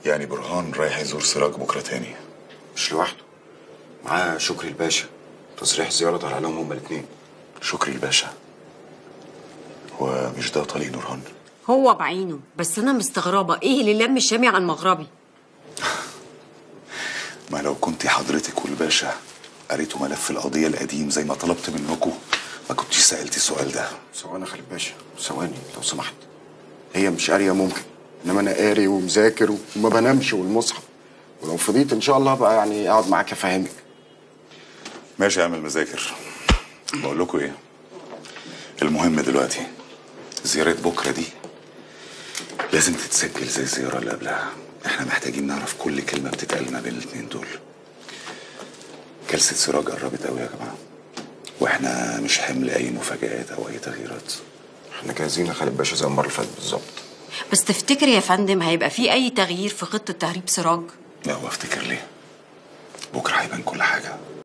يعني برهان رايح يزور سراج بكره تاني مش لوحده معاه شكري الباشا تصريح زيارة طلع لهم هما الاتنين شكري الباشا هو مش ده طليق نورهان هو بعينه بس انا مستغربه ايه اللي لم الشامي على المغربي ما لو كنت حضرتك والباشا قريتوا ملف القضيه القديم زي ما طلبت منكم ما كنتش سالتي السؤال ده ثواني يا خالد باشا ثواني لو سمحت هي مش قارية ممكن انما انا قاري ومذاكر وما بنامش والمصحف ولو فضيت ان شاء الله بقى يعني اقعد معاك افهمك ماشي اعمل مذاكر بقول لكم ايه المهم دلوقتي زيارة بكرة دي لازم تتسجل زي الزيارة اللي قبلها احنا محتاجين نعرف كل كلمة بتتقال ما بين الاتنين دول جلسة سراج قربت قوي يا جماعة واحنا مش حمل اي مفاجآت او اي تغييرات احنا جاهزين يا خالد باشا زي المرة اللي فاتت بالظبط بس تفتكر يا فندم هيبقى في اي تغيير في خطه تهريب سراج لا هو افتكر ليه بكرة هيبان كل حاجة